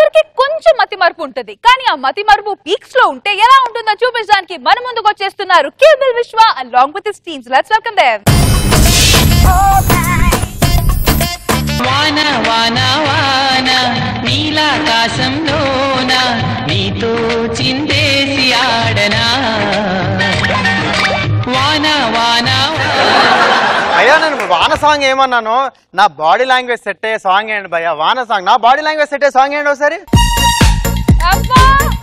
అందరికి కొంచెం మతి మరుపు ఉంటుంది కానీ ఆ మతి మరుపు పీక్స్ లో ఉంటే ఎలా ఉంటుందో చూపించడానికి మన ముందుకు వచ్చేస్తున్నారు cable Viswa along with teams let's welcome them వాన వాన వాన నీలాకాశంలోన నీతో చిందేసి ఆడనా వాన వాన అయ్యా నేను వాన సాంగ్ ఏమన్నాను నా బాడీ లాంగ్వేజ్ సెట్ అయ్యే సాంగ్ ఏంటి భయ్యా వాన సాంగ్ నా బాడీ లాంగ్వేజ్ సెట్ అయ్యే సాంగ్ ఏంటి ఒకసారి అబ్బా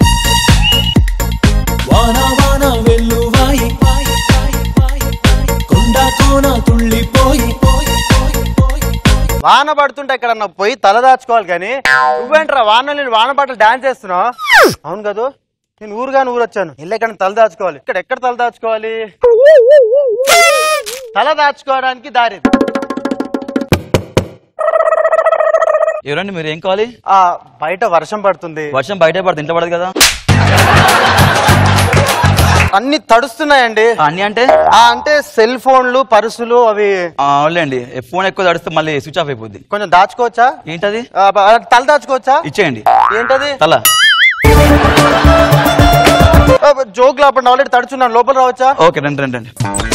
వాన వాన వెల్లువాయి కొండ కోన తుళ్ళిపోయి వాన పడుతుంటే ఇక్కడ నువ్వు పోయి తల దాచుకోవాలి కానీ నువ్వేంట్రా వాన నేను వాన పాటలు డాన్స్ చేస్తున్నావు అవును కదా నేను ఊరుగాని ఊరు వచ్చాను ఇల్లు ఎక్కడ తల దాచుకోవాలి ఇక్కడ ఎక్కడ తల దాచుకోవాలి తల దాచుకోవడానికి దారి ఇది. ఎవరండి మీరు ఏం కావాలి ఆ బయట వర్షం పడుతుంది వర్షం బయటే పడుతుంది ఇంట్లో పడదు కదా అన్ని తడుస్తున్నాయండి అన్ని అంటే ఆ అంటే సెల్ ఫోన్లు పర్సులు అవి ఆ, అవునులేండి ఫోన్ ఎక్కువ తడిస్తే మళ్ళీ స్విచ్ ఆఫ్ అయిపోద్ది కొంచెం దాచుకోవచ్చా ఏంటది ఆ, బ- తల దాచుకోవచ్చా ఇచ్చేయండి ఏంటది తల జోక్ లోపల ఆల్రెడీ తడుచున్నాను లోపల రావచ్చా ఓకే రండి రండి రండి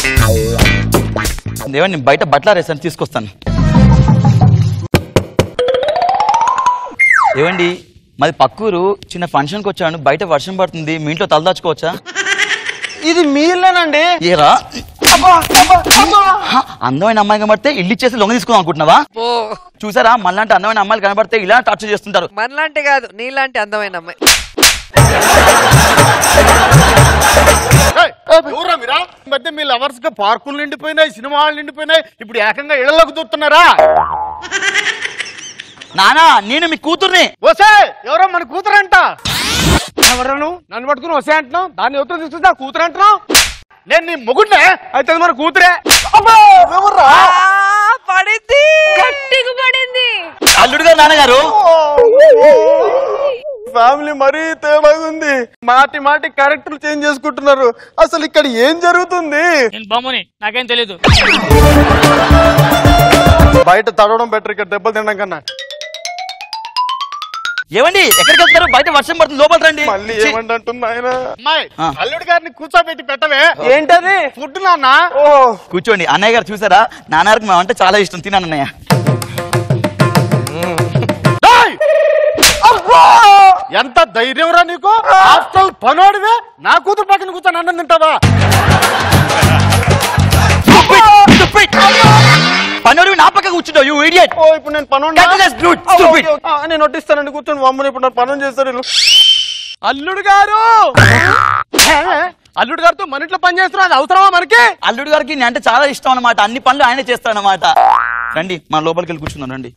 ఏమండి బయట బట్టలు ఆరేసాను తీసుకొస్తాను ఏవండి మాది పక్కూరు చిన్న ఫంక్షన్కి వచ్చాను బయట వర్షం పడుతుంది మీ ఇంట్లో తల దాచుకోవచ్చా ఇది మీలేనండి ఏరా హ, అందమైన అమ్మాయి కనబడితే ఇల్లు ఇచ్చేసి లొంగ తీసుకుందాం అనుకుంటున్నావా ఓ చూసారా మళ్ళంటే అందమైన అమ్మాయిలు కనబడితే ఇలా టార్చర్ చేస్తుంటారు మనలాంటి కాదు నీలాంటి అందమైన అమ్మాయి ఎవరా మీరా ఈ మధ్య మీ లవర్స్ గా పార్కులు నిండిపోయినాయి సినిమాలు నిండిపోయినాయి ఇప్పుడు ఏకంగా ఇళ్లలోకి దూరుతున్నారా నానా నేను మీ కూతుర్ని వసే ఎవరో మన కూతురంట ఎవరను నన్ను పట్టుకుని వసే అంటున్నావు దాన్ని ఎవరితో తీసుకుంటా కూతురు అంటున్నావు నేను నీ మొగుడ్నే అయితే అది మన కూతురే పడింది గట్టిగా పడింది అల్లుడు గారు నాన్నగారు ఫ్యామిలీ మరీ తేడాగా ఉంది మాటి మాటి క్యారెక్టర్ చేంజ్ చేసుకుంటున్నారు అసలు ఇక్కడ ఏం జరుగుతుంది నేను బొమ్మని నాకేం తెలీదు బయట తడవడం బెటర్ ఇక్కడ దెబ్బలు తినడం కన్నా ఏమండి ఎక్కడికి వెళ్తున్నారు బయట వర్షం పడుతుంది లోపల రండి మళ్ళీ ఛీ, ఏమంటుంది ఆయన అమ్మాయి ఆ. అల్లుడి గారిని కూర్చోబెట్టి పెట్టవే ఏంటది ఫుడ్ నాన్న ఓ కూర్చోండి అన్నయ్య గారు చూసారా నాన్నగారికి మా అంటే చాలా ఇష్టం తిన్నాను అన్నయ్య ఏయ్! ఎంత ధైర్యం రా నీకు హాస్టల్ పనోడివే నా కూతురు పక్కన కూర్చొని అన్నం తింటావా పనుడు నా పక్క కూర్చుంటావు యూ ఇడియట్ ఓ ఇప్పుడు నేను పను నేను నొట్టిస్తానండి కూర్చొని మమ్మల్ని ఇప్పుడు నాకు పనులు చేస్తారు వీళ్ళు. అల్లుడు గారు అల్లుడు గారితో మన ఇంట్లో పని చేస్తున్నా అది అవసరమా మనకి అల్లుడు గారికి నేను అంటే చాలా ఇష్టం అన్నమాట అన్ని పనులు ఆయనే చేస్తాడనమాట రండి మన లోపలికి వెళ్ళి కూర్చుందాం రండి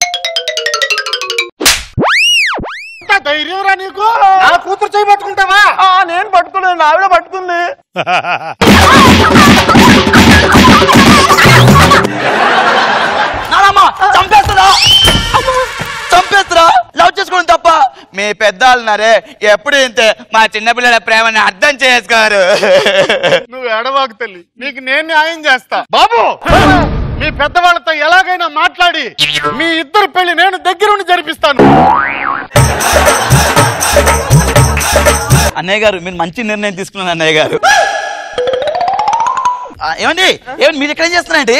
ఎంత ధైర్యం రా నీకు నా కూతురు చేయబట్టుకుంటావా ఆ, నేను పట్టుకున్నాను ఆవిడ పట్టుకుంది నానమ్మ చంపేస్తుందా చంపేస్తురా లవ్ చేసుకోవడం తప్ప మీ పెద్దలున్నారే ఎప్పుడు ఇంతే మా చిన్నపిల్లల ప్రేమని అర్థం చేసుకోరు నువ్వు ఎడవాకు తల్లి నీకు నేను న్యాయం చేస్తా బాబు మీ పెద్దవాళ్ళతో ఎలాగైనా మాట్లాడి మీ ఇద్దరు పెళ్లి నేను దగ్గరుండి జరిపిస్తాను అన్నయ్య గారు మీరు మంచి నిర్ణయం తీసుకున్నారు అన్నయ్య గారు ఆ, ఏమండి ఏమండి మీరు ఎక్కడ చేస్తున్నారండి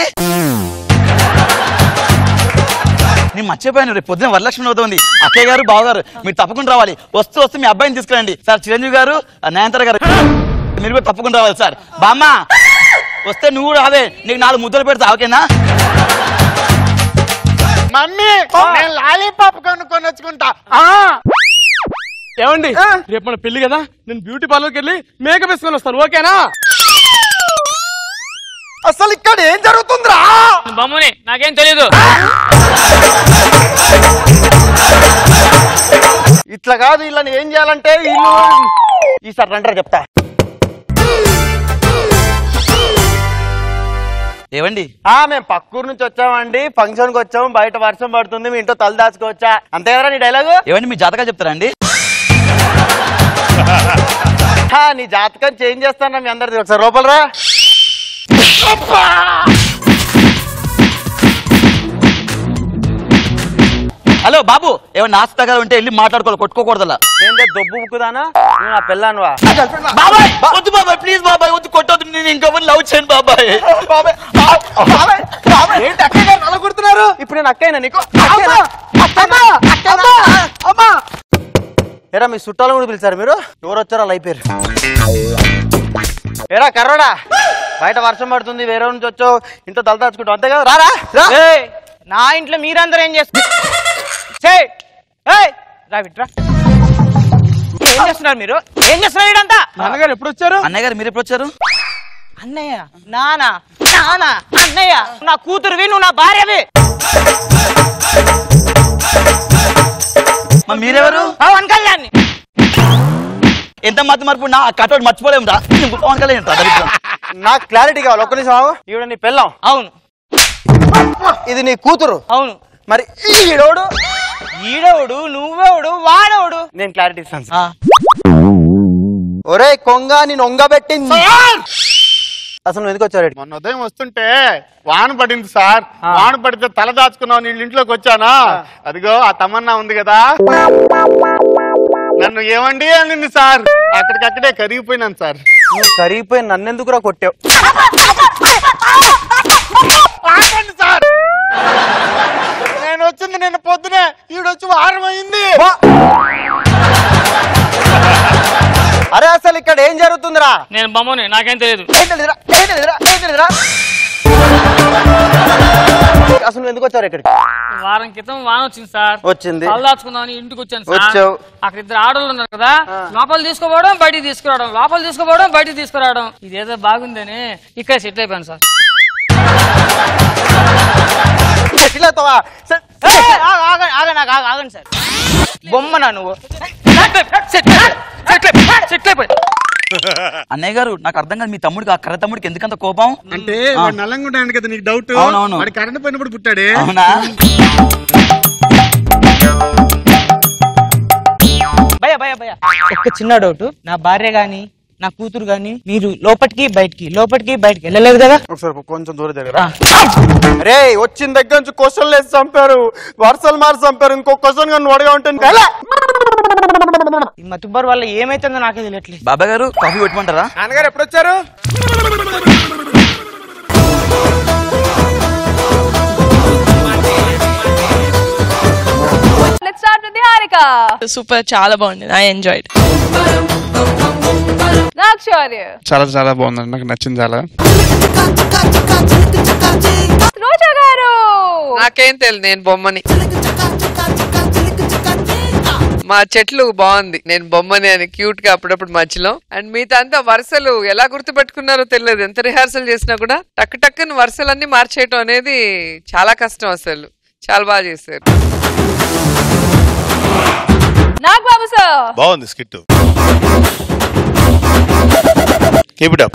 నేను మర్చిపోయాను రేపు పొద్దున వరలక్ష్మి అవుతుంది అక్కయ్య గారు బావగారు మీరు తప్పకుండా రావాలి వస్తూ వస్తూ మీ అబ్బాయిని తీసుకురండి సార్ చిరంజీవి గారు ఆ, నయనతార గారు మీరు కూడా తప్పకుండా రావాలి సార్ బామ్మ వస్తే నువ్వు కూడా రావే నీకు నాలుగు ముద్దలు పెడతా ఓకేనా మమ్మీ నేను లాలీపాప్ కొనుక్కొని వచ్చుకుంటా ఏమండి రేపు మన పెళ్లి కదా నేను బ్యూటీ పార్లర్కి వెళ్ళి మేకప్ వేసుకొని వస్తాను ఓకేనా అసలు ఇక్కడ ఏం జరుగుతుందిరా నేను బొమ్మని నాకేం తెలీదు ఇట్లా కాదు ఇలా ఏం చేయాలంటే వీళ్ళు ఈసారి రంటారు చెప్తా ఏవండి ఆ మేము పక్కూరు నుంచి వచ్చామండి ఫంక్షన్ కి వచ్చాము బయట వర్షం పడుతుంది మీ ఇంట్లో తల దాచుకోవచ్చా అంతే కదా నీ డైలాగు ఏవండి మీ జాతకాలు చెప్తారా అండి హా, నీ జాతకం చేంజ్ చేస్తాను మీ అందరిది ఒకసారి లోపలరా హలో బాబు ఏమైనా నాస్తగా ఉంటే వెళ్ళి మాట్లాడుకోవాలి కొట్టుకోకూడదు అలా ఏందే దొబ్బు ముక్కుదానా నువ్వు నా పెళ్ళానువా బాబాయ్ వద్దు బాబాయ్ ప్లీజ్ బాబాయ్ వద్దు కొట్టొద్దు నేను ఇంకెవరు లవ్ చేయను బాబాయ్ బాబాయ్ బాబాయ్ బాబాయ్ ఏంటి అక్కయ్య గారు నల్ల కొడుతున్నారు ఇప్పుడు నేను అక్కయ్యనా నీకు అక్కయ్యనా? అక్కయ్యనా? అక్కయ్యనా? ఏరా మీ చుట్టాలు కూడా పిలిచారు మీరు ఎవరు వచ్చారో అలా అయిపోయారు ఏరా కర్రోడా బయట వర్షం పడుతుంది వేరే నుంచి వచ్చావు ఇంట్లో తల దాచుకుంటావు అంతే కదా రారా రా. నా ఇంట్లో మీరందరూ ఏం చేస్తారు రా విట్రా ఏం చేస్తున్నారు మీరు ఏం చేస్తున్నారు వీడంతా నాన్నగారు ఎప్పుడు వచ్చారు అన్నయ్య గారు మీరు ఎప్పుడు వచ్చారు అన్నయ్య నానా నానా అన్నయ్య నా కూతురువి నువ్వు నా భార్యవి మరి మీరెవరు పవన్ కళ్యాణ్ ఎంత మతి మరపు నా కటౌట్ మర్చిపోలేము రా పవన్ కళ్యాణ్ ఏంట్రా దరిద్రం. నాకు క్లారిటీ కావాలి ఒక్క నిమిషం ఆగు ఈవిడ నీ పెళ్ళాం అవును ఇది నీ కూతురు అవును మరి ఈడోడు ఈడవుడు నువ్వెవడు వాడవుడు నేను క్లారిటీ ఇస్తాను సార్. ఆ, ఒరే కొంగ నేను ఒంగబెట్టింది అసలు నువ్వు ఎందుకు వచ్చారు ఈడికి? మొన్న ఉదయం వస్తుంటే వాన పడింది సార్ వాన పడితే తల దాచుకున్నావు నేను ఇంట్లోకి వచ్చానా అదిగో ఆ తమన్నా ఉంది కదా నన్ను ఏమండి అనింది సార్ అక్కడికక్కడే కరిగిపోయినాను సార్ నువ్వు కరిగిపోయి నన్నెందుకురా కొట్టావు ఆగండి సార్ నేను వచ్చింది నిన్న పొద్దునే ఈడొచ్చి వారం అయింది అరే అసలు ఇక్కడ ఏం జరుగుతుందిరా నేను బొమ్మని నాకేం తెలియదు ఏం తెలీదురా? ఏం తెలీదురా? ఏం తెలీదురా? అసలు నువ్వు ఎందుకు వచ్చారు ఇక్కడికి వారం క్రితం వాన వచ్చింది సార్ వచ్చింది తల దాచుకుందామని ఇంటికి వచ్చాను సార్ వచ్చావు. అక్కడ ఇద్దరు ఆడవాళ్ళు ఉన్నారు కదా లోపల తీసుకోపోవడం బయటికి తీసుకురావడం లోపల తీసుకోపోవడం బయటికి తీసుకురావడం ఇదేదో బాగుందని ఇక్కడ సెటిల్ అయిపోయాను సార్ సెటిల్ అవుతావా సె- ఏయ్, ఆగ- ఆగ- ఆగండి ఆగ- ఆగ- ఆగండి సార్ బొమ్మనా నువ్వు సెటిల్ అయిపోయి అన్నయ్య గారు నాకు అర్థం కాదు మీ తమ్ముడికి ఆ కర్ర తమ్ముడికి ఎందుకంత కోపం అంటే వాడు నల్లంగా ఉంటాడు కదా నీకు డౌట్ అవునవును. వాడి కరెంట్ పోయినప్పుడు పుట్టాడే అవునా భయ భయ భయ ఒక్క చిన్న డౌట్ నా భార్య గాని నా కూతురు గాని మీరు లోపటికి బయటికి లోపటికి బయటికి వెళ్ళలేదు కదా ఒకసారి కొంచెం దూరం దగ్గర రే వచ్చిన దగ్గర నుంచి క్వశ్చన్ వేసి చంపారు వరుసలు మారి చంపారు ఇంకో క్వశ్చన్ కానీ అడగా ఉంటుంది ఎలా? ఈ మతుబ్బర్ వల్ల ఏమైతుందో నాకే తెలియట్లేదు బాబాయ్ గారు కాఫీ పెట్టమంటారా నాన్నగారు ఎప్పుడు వచ్చారు let's start with Harika super చాలా బాగుంది ఐ ఎంజాయ్డ్ నాక్షర్య చాలా చాలా బాగుందండి నాకు నచ్చింది చాలా రోజా గారు నాకేం తెలియదు నేను బొమ్మని మా చెట్లు బాగుంది నేను బొమ్మని అని క్యూట్ గా అప్పుడప్పుడు మధ్యలో అండ్ మిగతా అంతా వరుసలు ఎలా గుర్తు పెట్టుకున్నారో తెలియదు ఎంత రిహార్సల్ చేసినా కూడా టక్ టక్కుని వరుసలన్నీ మార్చేయటం అనేది చాలా కష్టం అసలు చాలా బాగా చేశారు నాగ్ బాబు సార్ బాగుంది skit keep it up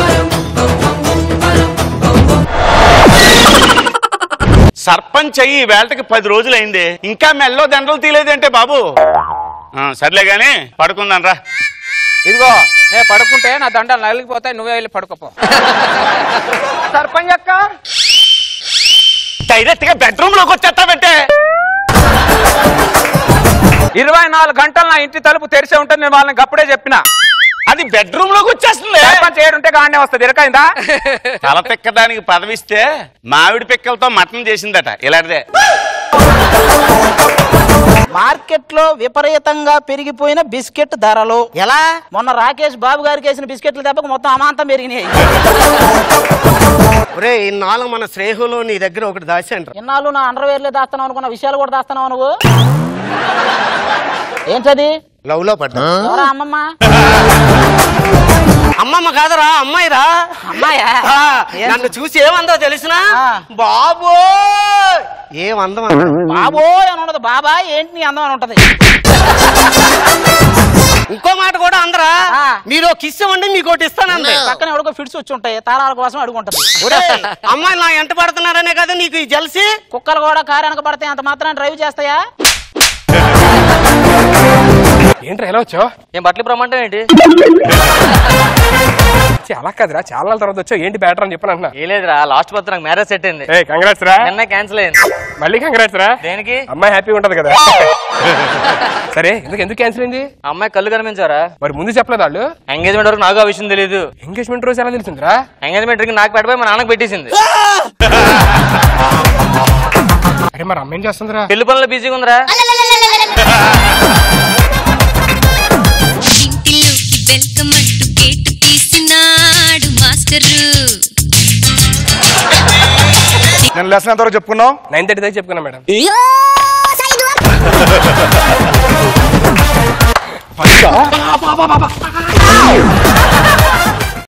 sarpanch అయ్యి వేళకి పది రోజులైంది ఇంకా మెల్లో దండలు తీలేదంటే బాబు ఆ, సర్లే గాని పడుకుందాం రా ఇదిగో నేను పడుకుంటే నా దండలు నలిగిపోతాయి నువ్వే వెళ్ళి పడుకోపో సర్పంచ్ అక్క డైరెక్ట్ గా బెడ్రూమ్ లోకి వచ్చేస్తావంటే ఇరవై నాలుగు గంటలు నా ఇంటి తలుపు తెరిచే ఉంటుంది నేను వాళ్ళకి అప్పుడే చెప్పిన అది బెడ్రూమ్ లోకి వచ్చేస్తుంది సర్పంచ్ ఏడుంటే గానే వస్తుంది ఇరకైందా తల పిక్కడానికి పదవిస్తే మామిడి పిక్కలతో మటన్ చేసిందట ఇలాంటిదే మార్కెట్ లో విపరీతంగా పెరిగిపోయిన బిస్కెట్ ధరలు ఎలా మొన్న రాకేష్ బాబు గారికి వేసిన బిస్కెట్ల దెబ్బకు మొత్తం అమాంతం పెరిగినాయి ఒరే ఇన్నాళ్ళు మన శ్రేహులో నీ దగ్గర ఒకటి దాచాను ఇన్నాళ్ళు నా అండర్వేర్లే దాస్తున్నావు అనుకున్న విషయాలు కూడా దాస్తున్నావు నువ్వు ఏంటది లవ్ లో పడ్డా ఎవరా అమ్మమ్మ అమ్మమ్మ కాదరా అమ్మాయిరా అమ్మాయా ఆ, నన్ను చూసి ఏమందో తెలిసిన ఆ. బాబో ఏమందం అంట. బాబో అని ఉండదు బాబా ఏంటి నీ అందం అని ఉంటది ఇంకో మాట కూడా అందరా ఆ. మీరు కిస్ ఇవ్వండి మీకు ఒకటి ఇస్తానండి పక్కన ఎవడికో ఫిట్స్ వచ్చి ఉంటాయి తాళాల కోసం అడుగుంటది ఒరేయ్, అమ్మాయిలు నా ఎంట పడుతున్నారనే కదా నీకు ఈ జలసి కుక్కలు కూడా కారు వెనక పడితే అంత మాత్రం డ్రైవ్ చేస్తాయా ఏంట్రా ఎలా వచ్చావు ఏం బట్టలు ప్రమాణం ఏంటి ఛీ, అలా కాదురా చాలా నాళ్ళ తర్వాత వచ్చావు ఏంటి బ్యాటర్ అని చెప్పని అంటున్నా ఏ లేదురా లాస్ట్ మంత్ నాకు మ్యారేజ్ సెట్ అయింది ఏ కంగ్రాట్స్ రా నిన్న క్యాన్సిల్ అయింది మళ్ళీ కంగ్రాట్స్ రా దేనికి అమ్మాయి హ్యాపీగా ఉంటది కదా సరే ఎందుకు ఎందుకు క్యాన్సిల్ అయింది ఆ అమ్మాయి కళ్ళు కనిపించారా మరి ముందు చెప్పలేదు వాళ్ళు ఎంగేజ్మెంట్ వరకు నాకు ఆ విషయం తెలియదు ఎంగేజ్మెంట్ రోజు ఎలా తెలిసిందిరా ఎంగేజ్మెంట్ కి నాకు పెట్టబోయి మా నాన్నకి పెట్టేసింది అరే మరి అమ్మ ఏం చేస్తుందిరా పెళ్లి పనులు బిజీగా ఉందిరా ఇంటిలోకి వెల్కమ్ అంటూ గేటు తీసినాడు మాస్టరు నేను లెసన్ ఎంతవరకు చెప్పుకున్నావు నైన్ థర్టీ దాకా చెప్పుకున్నా మేడం